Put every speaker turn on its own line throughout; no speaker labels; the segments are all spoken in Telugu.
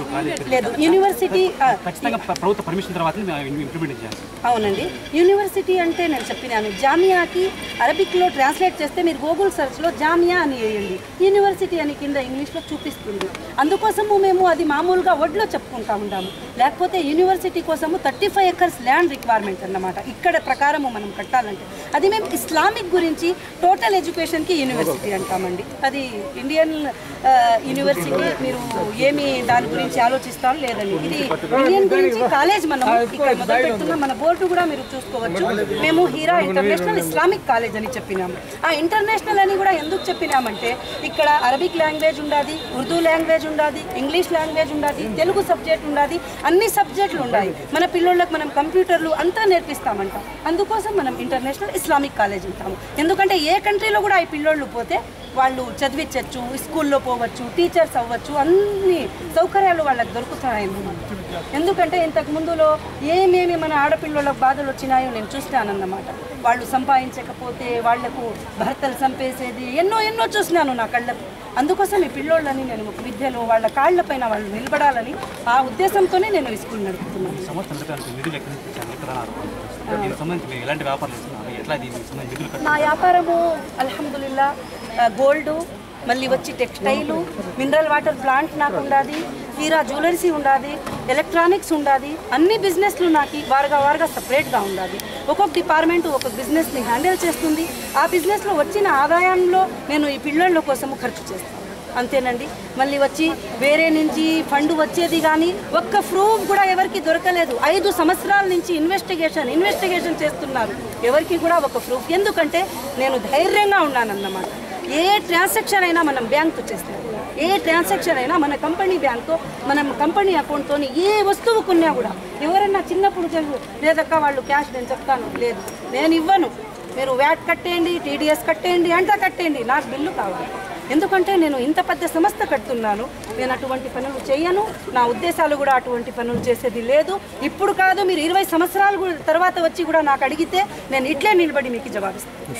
కాలేజ్
లేదు యూనివర్సిటీ ఆ,
ఖచ్చితంగా ప్ర- ప్రభుత్వ పర్మిషన్ తర్వాత ఇంప్లిమెంట్ చేయాలి
అవునండి యూనివర్సిటీ అంటే నేను చెప్పినాను జామియాకి అరబిక్లో ట్రాన్స్లేట్ చేస్తే మీరు గూగుల్ సెర్చ్లో జామియా అని వేయండి యూనివర్సిటీ అని కింద ఇంగ్లీష్లో చూపిస్తుంది అందుకోసము మేము అది మామూలుగా వడ్లో చెప్పుకుంటా ఉంటాము లేకపోతే యూనివర్సిటీ కోసము thirty five acres land requirement అన్నమాట ఇక్కడ ప్రకారము మనం కట్టాలంటే అది మేము ఇస్లామిక్ గురించి టోటల్ ఎడ్యుకేషన్కి యూనివర్సిటీ అంటామండి అది ఇండియన్ ఆ, యూనివర్సిటీ మీరు ఏమి దాని గురించి ఆలోచిస్తారో లేదండి ఇది ఇండియన్ గురించి కాలేజ్ మనం ఇక్కడ మొదలు పెడుతున్న మన బోర్డు కూడా మీరు చూసుకోవచ్చు మేము హీరా ఇంటర్నేషనల్ ఇస్లామిక్ కాలేజ్ అని చెప్పినాము ఆ ఇంటర్నేషనల్ అని కూడా ఎందుకు చెప్పినామంటే ఇక్కడ అరబిక్ లాంగ్వేజ్ ఉండాది ఉర్దూ లాంగ్వేజ్ ఉండాది ఇంగ్లీష్ లాంగ్వేజ్ ఉండాది తెలుగు సబ్జెక్ట్ ఉండాది అన్ని సబ్జెక్టులు ఉన్నాయి మన పిల్లోళ్ళకి మనం కంప్యూటర్లు అంతా నేర్పిస్తామంట అందుకోసం మనం ఇంటర్నేషనల్ ఇస్లామిక్ కాలేజ్ ఉంటాము ఎందుకంటే ఏ కంట్రీలో కూడా ఈ పిల్లోళ్ళు పోతే వాళ్ళు చదివించవచ్చు స్కూల్లో పోవచ్చు టీచర్స్ అవ్వచ్చు అన్ని సౌకర్యాలు వాళ్ళకి దొరుకుతున్నాయి ఎందుకంటే ఇంతకు ముందులో ఏమేమి మన ఆడపిల్లలకు బాధలు వచ్చినాయో నేను చూస్తానన్నమాట వాళ్ళు సంపాదించకపోతే వాళ్లకు భర్తలు చంపేసేది ఎన్నో ఎన్నో చూసినాను నా కళ్ళకు అందుకోసం ఈ పిల్లోళ్ళని నేను ఒక విద్యలో వాళ్ళ కాళ్ళపైన వాళ్ళు నిలబడాలని ఆ ఉద్దేశంతోనే నేను ఈ స్కూల్ నడుపుతున్నాను
సంస్థ నడపడానికి నిధులు ఎక్కడి నుంచి తెచ్చారు ఎక్కడ రారు దీనికి సంబంధించి మీరు ఎలాంటి వ్యాపారాలు చేస్తున్నారు ఎట్లా దీనికి సంబంధించి నిధులు కట్టారు
నా వ్యాపారము అల్హమ్దుల్లా గోల్డ్ మళ్ళీ వచ్చి టెక్స్టైలు మినరల్ వాటర్ ప్లాంట్ నాకు ఉండాది హీరా జ్యువెలరీస్ ఉండాది ఎలక్ట్రానిక్స్ ఉండాది అన్ని బిజినెస్లు నాకు వారుగా వారుగా సపరేట్గా ఉండాలి ఒక్కొక్క డిపార్ట్మెంట్ ఒక బిజినెస్ని హ్యాండిల్ చేస్తుంది ఆ బిజినెస్లో వచ్చిన ఆదాయంలో నేను ఈ పిల్లల కోసము ఖర్చు చేస్తాను అంతేనండి మళ్ళీ వచ్చి వేరే నుంచి ఫండ్ వచ్చేది కానీ ఒక్క ప్రూఫ్ కూడా ఎవరికి దొరకలేదు ఐదు సంవత్సరాల నుంచి ఇన్వెస్టిగేషన్ ఇన్వెస్టిగేషన్ చేస్తున్నారు ఎవరికి కూడా ఒక ప్రూఫ్ ఎందుకంటే నేను ధైర్యంగా ఉన్నానన్నమాట ఏ ట్రాన్సాక్షన్ అయినా మనం బ్యాంకు చేస్తాం ఏ ట్రాన్సాక్షన్ అయినా మన కంపెనీ బ్యాంక్తో మనం కంపెనీ అకౌంట్తో ఏ వస్తువు కొన్నా కూడా ఎవరైనా చిన్నప్పుడు తెలుసు లేదక్క వాళ్ళు క్యాష్ నేను చెప్తాను లేదు నేను ఇవ్వను మీరు వ్యాట్ కట్టేయండి టీడీఎస్ కట్టేయండి అంతా కట్టేయండి నాకు బిల్లు కావాలి ఎందుకంటే నేను ఇంత పెద్ద సంస్థ కడుతున్నాను నేను అటువంటి పనులు చేయను నా ఉద్దేశాలు కూడా అటువంటి పనులు చేసేది లేదు ఇప్పుడు కాదు మీరు ఇరవై సంవత్సరాలు కూడా తర్వాత వచ్చి కూడా నాకు అడిగితే నేను ఇట్లే నిలబడి మీకు జవాబిస్తాను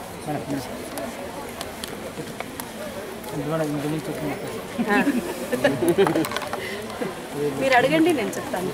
ఆ. మీరు అడగండి నేను చెప్తాను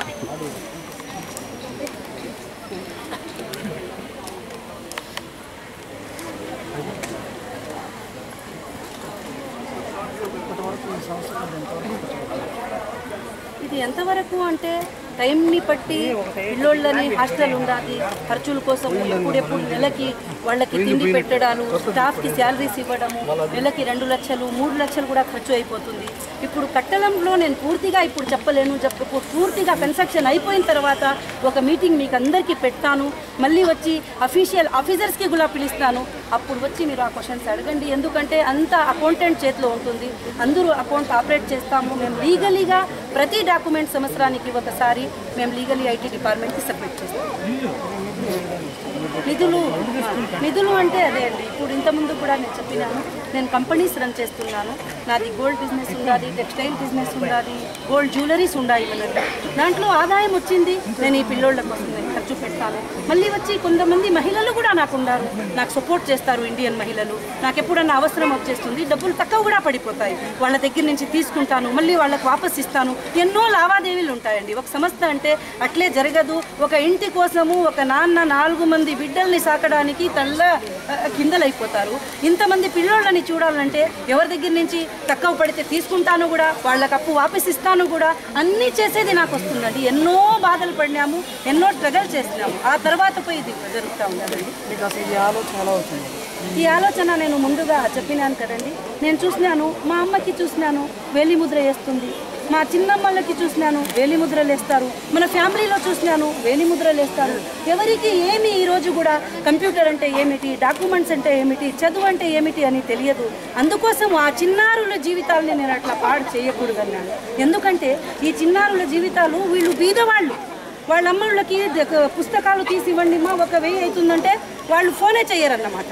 ఇది ఎంతవరకు అంటే టైంని బట్టి పిల్లోళ్ళని హాస్టల్ ఉండాలి ఖర్చుల కోసం ఎప్పుడెప్పుడు నెలకి వాళ్ళకి తిండి పెట్టడాలు స్టాఫ్కి శాలరీస్ ఇవ్వడము నెలకి రెండు లక్షలు మూడు లక్షలు కూడా ఖర్చు అయిపోతుంది ఇప్పుడు కట్టడంలో నేను పూర్తిగా ఇప్పుడు చెప్పలేను చెప్ప పూర్తిగా కన్స్ట్రక్షన్ అయిపోయిన తర్వాత ఒక మీటింగ్ మీకు అందరికీ పెడతాను మళ్ళీ వచ్చి అఫీషియల్ ఆఫీసర్స్కి కూడా పిలుస్తాను అప్పుడు వచ్చి మీరు ఆ క్వశ్చన్స్ అడగండి ఎందుకంటే అంత అకౌంటెంట్ చేతిలో ఉంటుంది అందరూ అకౌంట్ ఆపరేట్ చేస్తాము మేము లీగలీగా ప్రతి డాక్యుమెంట్ సంవత్సరానికి ఒకసారి మేము లీగలీ ఐటీ డిపార్ట్మెంట్కి సబ్మిట్ చేస్తాం నిధులు నిధులు అంటే అదే అండి ఇప్పుడు ఇంతకుముందు కూడా నేను చెప్పినాను నేను కంపెనీస్ రన్ చేస్తున్నాను నాది గోల్డ్ బిజినెస్ ఉండాలి టెక్స్టైల్ బిజినెస్ ఉండాలి గోల్డ్ జ్యువెలరీస్ ఉండాలి మనకి దాంట్లో ఆదాయం వచ్చింది నేను ఈ పిల్లోళ్ళ కోసం నేను ఖర్చు పెడతాను మళ్ళీ వచ్చి కొంతమంది మహిళలు కూడా నాకు ఉన్నారు నాకు సపోర్ట్ చేస్తారు ఇండియన్ మహిళలు నాకు ఎప్పుడన్నా అవసరం వచ్చేస్తుంది డబ్బులు తక్కువ కూడా పడిపోతాయి వాళ్ళ దగ్గర నుంచి తీసుకుంటాను మళ్ళీ వాళ్ళకి వాపస్ ఇస్తాను ఎన్నో లావాదేవీలు ఉంటాయండి ఒక సంస్థ అంటే అట్లే జరగదు ఒక ఇంటి కోసము ఒక నాన్న నాలుగు మంది బిడ్డల్ని సాకడానికి తల్ల ఆ, కిందలైపోతారు ఇంతమంది పిల్లోళ్ళని చూడాలంటే ఎవరి దగ్గర నుంచి తక్కువ పడితే తీసుకుంటాను కూడా వాళ్ళకి అప్పు వాపస్ ఇస్తాను కూడా అన్నీ చేసేది నాకు వస్తుందండి ఎన్నో బాధలు పడినాము ఎన్నో స్ట్రగల్ చేసినాము ఆ తర్వాత పోయి ఇది జరుగుతూ ఉండాలండి
మీకు అసలు ఈ ఆలోచన ఎలా వచ్చింది
ఈ ఆలోచన నేను ముందుగా చెప్పినాను కదండి నేను చూసినాను మా అమ్మకి చూసినాను వేలి ముద్ర వేస్తుంది మా చిన్నమ్మలకి చూసినాను వేలి ముద్రలు వేస్తారు మన ఫ్యామిలీలో చూసినాను వేలి ముద్రలు వేస్తారు ఎవరికి ఏమి ఈ రోజు కూడా కంప్యూటర్ అంటే ఏమిటి డాక్యుమెంట్స్ అంటే ఏమిటి చదువు అంటే ఏమిటి అని తెలియదు అందుకోసం ఆ చిన్నారుల జీవితాలని నేను అట్లా పాడు చేయకూడదు అన్నాను ఎందుకంటే ఈ చిన్నారుల జీవితాలు వీళ్ళు బీదవాళ్ళు వాళ్ళ అమ్మళ్ళకి ద- పుస్తకాలు తీసి ఇవ్వండి మా ఒక వెయ్యి అవుతుందంటే వాళ్ళు ఫోనే చేయరన్నమాట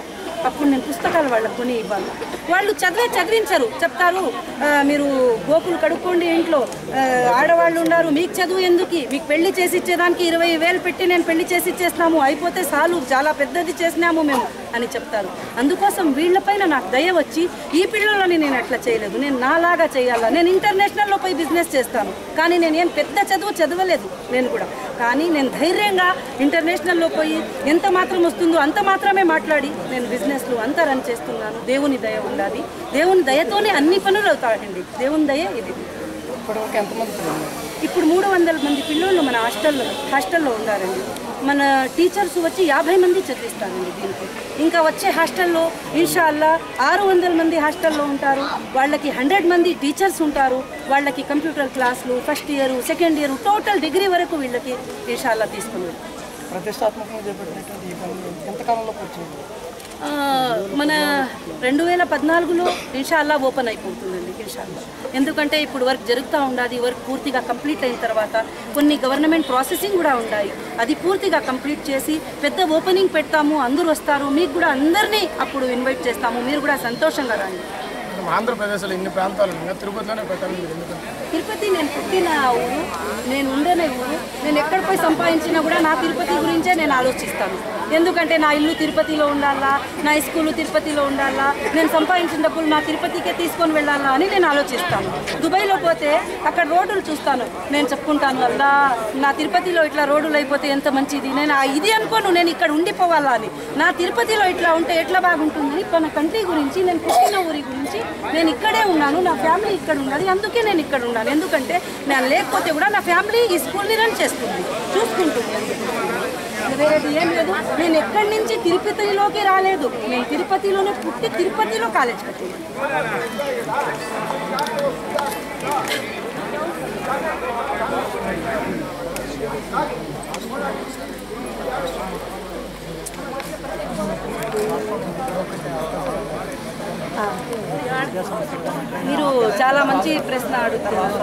అప్పుడు నేను పుస్తకాలు వాళ్ళకు కొని ఇవ్వాలి వాళ్ళు చదివే చదివించరు చెప్తారు "ఆ, మీరు గోకులు కడుక్కోండి ఇంట్లో ఆ, ఆడవాళ్ళు ఉన్నారు మీకు చదువు ఎందుకు మీకు పెళ్లి చేసి ఇచ్చేదానికి ఇరవై వేలు పెట్టి నేను పెళ్లి చేసి ఇచ్చేస్తాము అయిపోతే చాలు చాలా పెద్దది చేసినాము మేము అని చెప్తారు అందుకోసం వీళ్ళపైన నాకు దయ వచ్చి ఈ పిల్లలని నేను అట్లా చేయలేదు నేను నాలాగా చేయాలా నేను ఇంటర్నేషనల్లో పోయి బిజినెస్ చేస్తాను కానీ నేను ఏం పెద్ద చదువు చదవలేదు నేను కూడా కానీ నేను ధైర్యంగా ఇంటర్నేషనల్లో పోయి ఎంత మాత్రం వస్తుందో అంత మాత్రమే మాట్లాడి నేను బిజినెస్లు అంతా రన్ చేస్తున్నాను దేవుని దయ ఉండాలి దేవుని దయతోనే అన్ని పనులు అవుతాయండి దేవుని దయ ఇది
ఇప్పటివరకు ఎంతమంది పిల్లలు
ఇప్పుడు మూడు వందల మంది పిల్లలు మన హాస్టల్లో హాస్టల్లో ఉన్నారండి మన టీచర్స్ వచ్చి యాభై మంది చదివిస్తారండి దీనికి ఇంకా వచ్చే హాస్టల్లో ఇన్షాల్లా ఆరు వందల మంది హాస్టల్లో ఉంటారు వాళ్ళకి హండ్రెడ్ మంది టీచర్స్ ఉంటారు వాళ్ళకి కంప్యూటర్ క్లాసులు first year second year total degree వరకు వీళ్ళకి ఇన్షాల్లా తీసుకుని వెళ్తారు.
ప్రతిష్టాత్మకంగా చేపట్టినటువంటి ఈ పని ఎంతకాలంలో పూర్తి చేయాలి
ఆ, మన రెండు వేల పద్నాలుగులో ఇన్షాల్లా ఓపెన్ అయిపోతుందండి ఇన్షాల్లా ఎందుకంటే ఇప్పుడు వర్క్ జరుగుతూ ఉండాలి వర్క్ పూర్తిగా కంప్లీట్ అయిన తర్వాత కొన్ని గవర్నమెంట్ ప్రాసెసింగ్ కూడా ఉన్నాయి అది పూర్తిగా కంప్లీట్ చేసి పెద్ద ఓపెనింగ్ పెడతాము అందరూ వస్తారు మీకు కూడా అందరినీ అప్పుడు ఇన్వైట్ చేస్తాము మీరు కూడా సంతోషంగా రండి
మనం ఆంధ్రప్రదేశ్లో ఇన్ని ప్రాంతాలు ఉన్నాయి తిరుపతిలోనే పెట్టాలి మీరు ఎందుకంటే
తిరుపతి నేను పుట్టిన ఊరు నేను ఉండనే ఊరు నేను ఎక్కడ పోయి సంపాదించినా కూడా నా తిరుపతి గురించే నేను ఆలోచిస్తాను ఎందుకంటే నా ఇల్లు తిరుపతిలో ఉండాలా నా స్కూలు తిరుపతిలో ఉండాలా నేను సంపాదించిన డబ్బులు నా తిరుపతికే తీసుకొని వెళ్ళాలా అని నేను ఆలోచిస్తాను దుబాయ్లో పోతే అక్కడ రోడ్డులు చూస్తాను నేను చెప్పుకుంటాను అల్లా నా తిరుపతిలో ఇట్లా రోడ్డులు అయిపోతే ఎంత మంచిది నేను ఆ ఇది అనుకోను నేను ఇక్కడ ఉండిపోవాలా అని నా తిరుపతిలో ఇట్లా ఉంటే ఎట్లా బాగుంటుందని మన కంట్రీ గురించి నేను పుట్టిన ఊరి గురించి నేను ఇక్కడే ఉన్నాను నా ఫ్యామిలీ ఇక్కడ ఉన్నది అందుకే నేను ఇక్కడ ఉన్నాను ఎందుకంటే నేను లేకపోతే కూడా నా ఫ్యామిలీ ఈ స్కూల్ని రన్ చేస్తుంది చూసుకుంటుంది వేరేది ఏం లేదు నేను ఎక్కడి నుంచి తిరుపతిలోకి రాలేదు నేను తిరుపతిలోనే పుట్టి తిరుపతిలో కాలేజ్ కట్టింది ఆ. మీరు చాలా మంచి ప్రశ్న అడుగుతున్నారు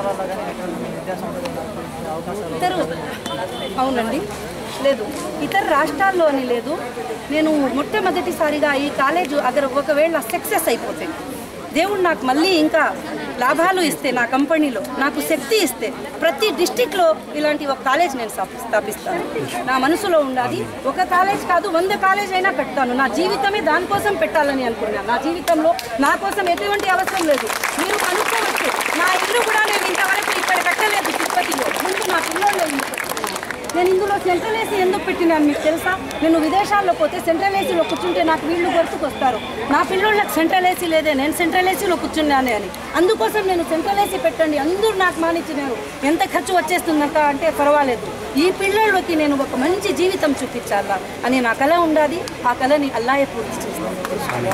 ఇతరు అవునండి లేదు ఇతర రాష్ట్రాల్లో అని లేదు నేను మొట్టమొదటిసారిగా ఈ కాలేజ్ అగర్ ఒకవేళ సక్సెస్ అయిపోతే దేవుడు నాకు మళ్ళీ ఇంకా లాభాలు ఇస్తే నా కంపెనీలో నాకు శక్తి ఇస్తే ప్రతి డిస్టిక్లో ఇలాంటి ఒక కాలేజ్ నేను స్థాపి- స్థాపిస్తాను నా మనసులో ఉండాలి ఒక కాలేజ్ కాదు వంద కాలేజ్ అయినా పెడతాను నా జీవితమే దానికోసం పెట్టాలని అనుకున్నాను నా జీవితంలో నా కోసం ఎటువంటి అవసరం లేదు మీరు కనుక్కోవచ్చు నా ఇల్లు కూడా నేను ఇంతవరకు ఇక్కడ కట్టలేదు తిరుపతిలో ముందు నా పిల్లల్లో ఇల్లు కట్టుకున్నాను. నేను ఇందులో సెంట్రల్ ఏసీ ఎందుకు పెట్టినాను మీకు తెలుసా నేను విదేశాల్లో పోతే సెంట్రల్ ఏసీలో కూర్చుంటే నాకు వీళ్ళు గుర్తుకొస్తారు నా పిల్లోళ్ళకి సెంట్రల్ ఏసీ లేదే నేను సెంట్రల్ ఏసీలో కూర్చున్నానే అని అందుకోసం నేను సెంట్రల్ ఏసీ పెట్టండి అందరూ నాకు మానిచ్చినారు ఎంత ఖర్చు వచ్చేస్తుందంట అంటే పర్వాలేదు ఈ పిల్లలకి నేను ఒక మంచి జీవితం చూపించాలా అని నా కళ ఉండాలి ఆ కళని అల్లాయే పూర్తి చేస్తాను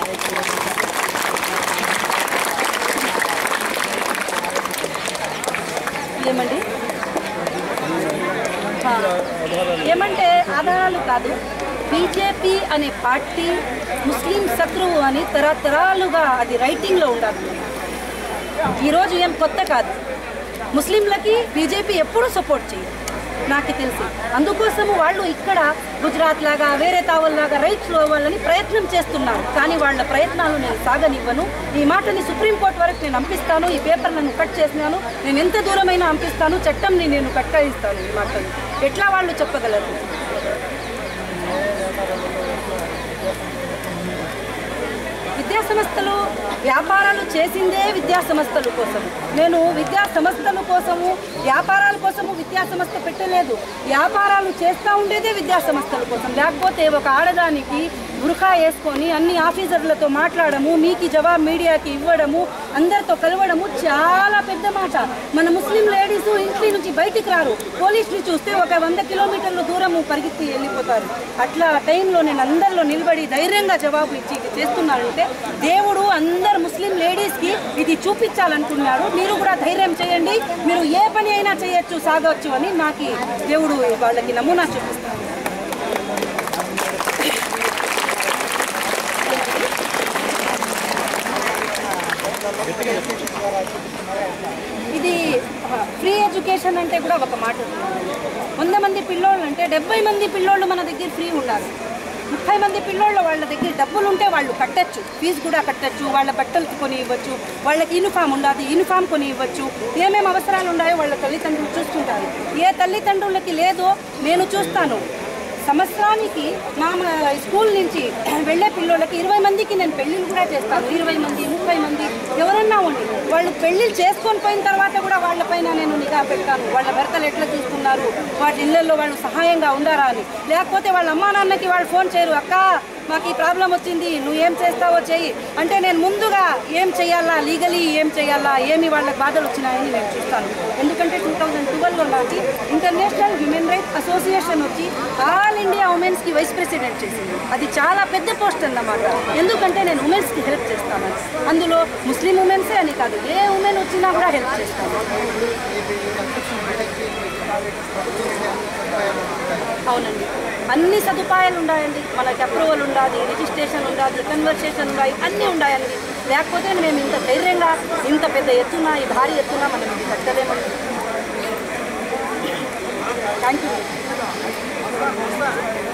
ఏమండి ఆ, ఏమంటే ఆధారాలు కాదు బీజేపీ అనే పార్టీ ముస్లిం శత్రువు అని తరతరాలుగా అది రైటింగ్లో ఉండాలి ఈరోజు ఏం కొత్త కాదు ముస్లింలకి బీజేపీ ఎప్పుడూ సపోర్ట్ చేయదు నాకు తెలిసి అందుకోసము వాళ్ళు ఇక్కడ గుజరాత్ లాగా వేరే తావల్లాగా రైట్స్ వాళ్ళని ప్రయత్నం చేస్తున్నారు కానీ వాళ్ళ ప్రయత్నాలు నేను సాగనివ్వను ఈ మాటని సుప్రీంకోర్టు వరకు నేను పంపిస్తాను ఈ పేపర్లను కట్ చేసినాను నేను ఎంత దూరమైనా పంపిస్తాను చట్టంని నేను కట్టాయిస్తాను ఈ మాటలు ఎట్లా వాళ్ళు చెప్పగలరు విద్యా సంస్థలు వ్యాపారాలు చేసిందే విద్యా సంస్థల కోసం నేను విద్యా సంస్థల కోసము వ్యాపారాల కోసము విద్యా సంస్థ పెట్టలేదు వ్యాపారాలు చేస్తూ ఉండేదే విద్యా సంస్థల కోసం లేకపోతే ఒక ఆడదానికి బురఖా వేసుకొని అన్ని ఆఫీసర్లతో మాట్లాడము మీకు జవాబు మీడియాకి ఇవ్వడము అందరితో కలవడము చాలా పెద్ద మాట మన ముస్లిం లేడీస్ ఇంటి నుంచి బయటికి రారు పోలీసులు చూస్తే ఒక వంద కిలోమీటర్ల దూరము పరిగెత్తి వెళ్ళిపోతారు అట్లా టైంలో నేను అందరిలో నిలబడి ధైర్యంగా జవాబు ఇచ్చి ఇది చేస్తున్నానంటే దేవుడు అందరు ముస్లిం లేడీస్కి ఇది చూపించాలనుకున్నాడు మీరు కూడా ధైర్యం చేయండి మీరు ఏ పని అయినా చేయొచ్చు సాగవచ్చు అని నాకు దేవుడు వాళ్ళకి నమూనా చూపిస్తాడు ఇది ఫ్రీ ఎడ్యుకేషన్ అంటే కూడా ఒక మాట ఉంది. వంద మంది పిల్లోళ్ళు అంటే డెబ్బై మంది పిల్లోళ్ళు మన దగ్గర ఫ్రీ ఉండాలి ముప్పై మంది పిల్లోళ్ళ వాళ్ళ దగ్గర డబ్బులు ఉంటే వాళ్ళు కట్టచ్చు ఫీజు కూడా కట్టచ్చు వాళ్ళ బట్టలు కొని ఇవ్వచ్చు వాళ్ళకి యూనిఫామ్ ఉండదు యూనిఫామ్ కొని ఇవ్వచ్చు ఏమేమి అవసరాలు ఉన్నాయో వాళ్ళ తల్లిదండ్రులు చూసుకుంటారు ఏ తల్లిదండ్రులకి లేదో నేను చూస్తాను సంవత్సరానికి మా మా స్కూల్ నుంచి వెళ్ళే పిల్లోళ్ళకి ఇరవై మందికి నేను పెళ్ళిళ్ళు కూడా చేస్తాను ఇరవై మంది ముప్పై మంది ఎవరన్నా ఉండి వాళ్ళు పెళ్ళిళ్ళు చేసుకొని పోయిన తర్వాత కూడా వాళ్ళపైన నేను నిఘా పెడతాను వాళ్ళ భర్తలు ఎట్లా చూస్తున్నారు వాటి ఇళ్ళల్లో వాళ్ళు సహాయంగా ఉండారా అని లేకపోతే వాళ్ళ అమ్మా నాన్నకి వాళ్ళు ఫోన్ చేయరు అక్క మాకు ఈ ప్రాబ్లం వచ్చింది నువ్వు ఏం చేస్తావో చెయ్యి అంటే నేను ముందుగా ఏం చేయాలా లీగలీ ఏం చేయాలా ఏమి వాళ్ళకి బాధలు వచ్చినాయని నేను చూస్తాను ఎందుకంటే టూ థౌజండ్ ట్వెల్వ్లో నాటి ఇంటర్నేషనల్ హ్యూమన్ రైట్స్ అసోసియేషన్ వచ్చి ఆల్ ఇండియా ఉమెన్స్కి వైస్ ప్రెసిడెంట్ చేసింది అది చాలా పెద్ద పోస్ట్ అన్నమాట ఎందుకంటే నేను ఉమెన్స్కి హెల్ప్ చేస్తాను అందులో ముస్లిం ఉమెన్సే అని కాదు ఏ ఉమెన్ వచ్చినా కూడా హెల్ప్ చేస్తాను అవునండి అన్ని సదుపాయాలు ఉన్నాయండి మనకి అప్రూవల్ ఉండాలి రిజిస్ట్రేషన్ ఉండాలి కన్వర్సేషన్ ఉండాలి అన్నీ ఉన్నాయండి లేకపోతే మేము ఇంత ధైర్యంగా ఇంత పెద్ద ఎత్తున ఈ భారీ ఎత్తున మనం ఇది కట్టలేమండి థ్యాంక్ యూ